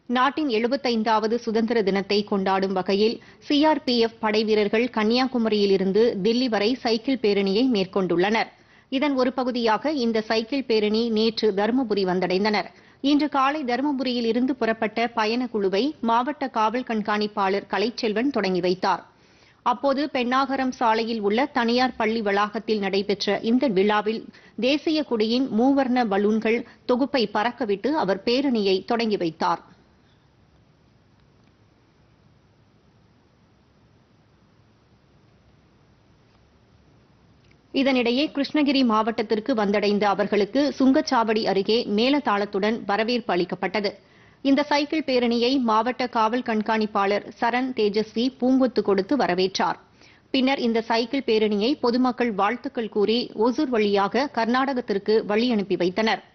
நாட்டின் எழுபத்தைந்தாவது சுதந்திர தினத்தை கொண்டாடும் வகையில் சிஆர்பிஎஃப் படைவீரர்கள் கன்னியாகுமரியிலிருந்து தில்லி வரை சைக்கிள் பேரணியை மேற்கொண்டுள்ளனர் இதன் ஒரு பகுதியாக இந்த சைக்கிள் பேரணி நேற்று தருமபுரி வந்தடைந்தனர் இன்று காலை தருமபுரியில் இருந்து புறப்பட்ட பயணக்குழுவை மாவட்ட காவல் கண்காணிப்பாளர் கலைச்செல்வன் தொடங்கி வைத்தார் அப்போது பெண்ணாகரம் சாலையில் உள்ள தனியார் பள்ளி வளாகத்தில் நடைபெற்ற இந்த விழாவில் தேசிய கொடியின் மூவர்ண பலூன்கள் தொகுப்பை பறக்கவிட்டு அவர் பேரணியை தொடங்கி வைத்தார் இதனிடையே கிருஷ்ணகிரி மாவட்டத்திற்கு வந்தடைந்த அவர்களுக்கு சுங்கச்சாவடி அருகே மேலதாளத்துடன் வரவேற்பு அளிக்கப்பட்டது இந்த சைக்கிள் பேரணியை மாவட்ட காவல் கண்காணிப்பாளர் சரண் தேஜஸ்வி பூங்கொத்து கொடுத்து வரவேற்றார் பின்னர் இந்த சைக்கிள் பேரணியை பொதுமக்கள் வாழ்த்துக்கள் கூறி ஒசூர் வழியாக கர்நாடகத்திற்கு வழி அனுப்பி வைத்தனர்